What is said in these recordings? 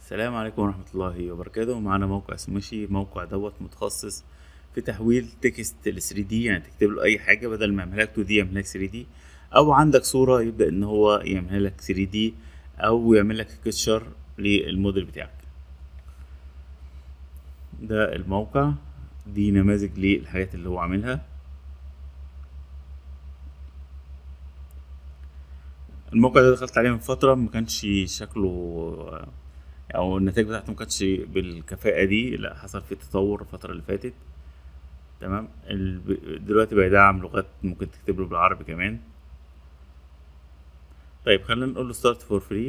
السلام عليكم ورحمة الله وبركاته معانا موقع سموشي موقع دوت متخصص في تحويل تكست ل 3 دي يعني تكتب له اي حاجة بدل ما يعملها لك 2 دي يعملها لك 3 دي او عندك صورة يبدأ ان هو يعملها لك 3 دي او يعمل لك كيتشر للموديل بتاعك ده الموقع دي نماذج للحاجات اللي هو عاملها الموقع ده دخلت عليه من فترة ما كانش شكله او النتائج بتاعته ما كانتش بالكفاءة دي لا حصل فيه تطور الفترة اللي فاتت تمام ال- دلوقتي بقى يدعم لغات ممكن تكتب له بالعربي كمان طيب خلينا نقول له ستارت فور فري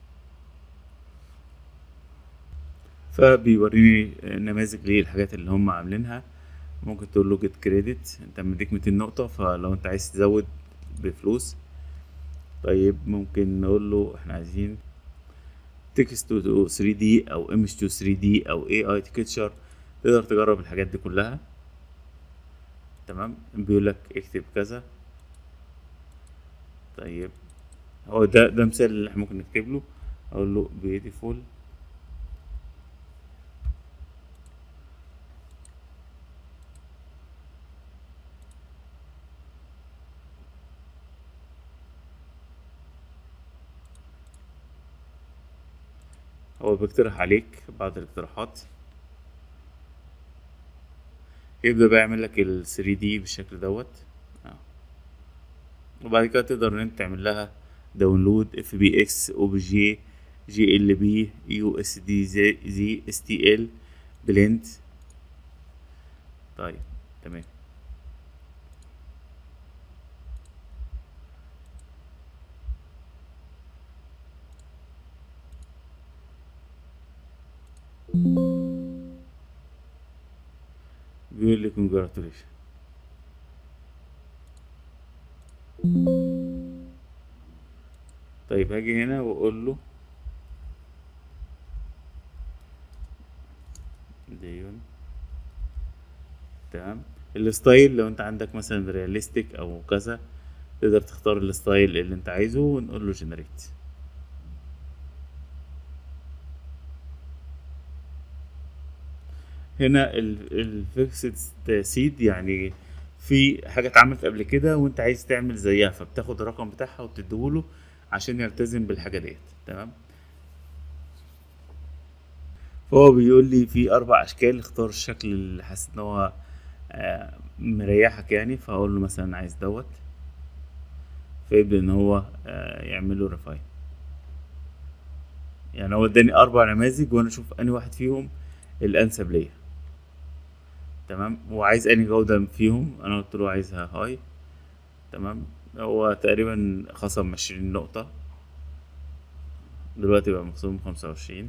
فبيوريني نماذج للحاجات اللي هم عاملينها ممكن تقول له جيت كريدت انت مديك 200 نقطة فلو انت عايز تزود بفلوس طيب ممكن نقول له احنا عايزين تكست تو 3 دي او ايمج تو 3 دي او اي اي تكتشر تقدر تجرب الحاجات دي كلها تمام بيقول لك اكتب كذا طيب هو ده ده مثال اللي احنا ممكن نكتب له اقول له beautiful هو بيقترح عليك بعض الاقتراحات يبدأ بقى يعمل لك ال 3 دي بالشكل دوت آه. وبعد كده تقدر ان انت تعمل لها داونلود اف بي اكس او بي جي جي ال بي يو اس دي زي زي اس تي ال بلند طيب تمام بيقول لي congratulations طيب هاجي هنا واقول له ديون تمام الستايل لو انت عندك مثلا رياليستيك او كذا تقدر تختار الستايل اللي انت عايزه ونقول له جنريت هنا الفيكسد سيد يعني في حاجة اتعملت قبل كده وانت عايز تعمل زيها فبتاخد الرقم بتاعها وتديهوله عشان يلتزم بالحاجة ديت تمام فهو بيقول لي في اربع اشكال اختار الشكل اللي حاسس ان هو آه، مريحك يعني فاقول له مثلا عايز دوت فيبدأ ان هو آه، يعمل له ريفاين يعني هو اداني اربع نماذج وانا اشوف انهي واحد فيهم الانسب ليا تمام وعايز انهي جودة فيهم انا قلت له عايزها هاي تمام هو تقريبا خصم عشرين نقطة دلوقتي بقى مخصوم خمسة وعشرين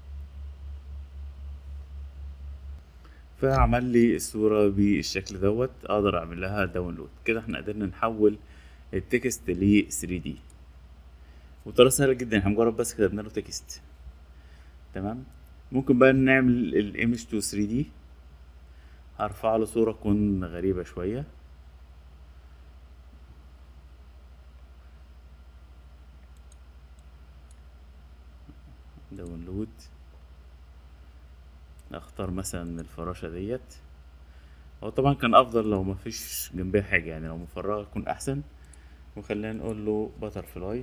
فعمل لي الصورة بالشكل دوت اقدر اعمل لها داونلود كده احنا قدرنا نحول التكست ل 3 دي وطريقة سهلة جدا احنا مجرد بس كتبنا له تكست تمام ممكن بقى نعمل الايمج تو 3 دي هرفع له صورة تكون غريبة شوية داونلود اختار مثلا الفراشة ديت هو طبعا كان افضل لو مفيش جنبها حاجة يعني لو مفرغة يكون احسن وخلينا نقول له باتر فلاي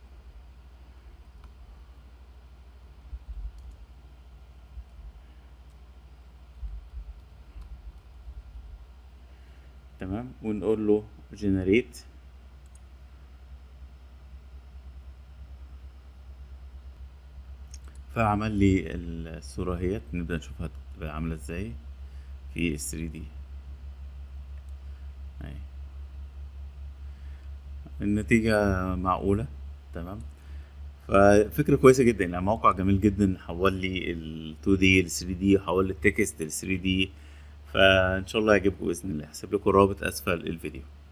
تمام ونقول له جنريت فعمل لي الصورة اهيت نبدأ نشوفها تبقى عاملة ازاي في ال 3 دي اهي النتيجة معقولة تمام ففكرة كويسة جدا يعني موقع جميل جدا حول لي ال 2 دي ل 3 دي حول لي التكست ل 3 دي فان شاء الله يعجبكم باذن الله هسيب لكم الرابط اسفل الفيديو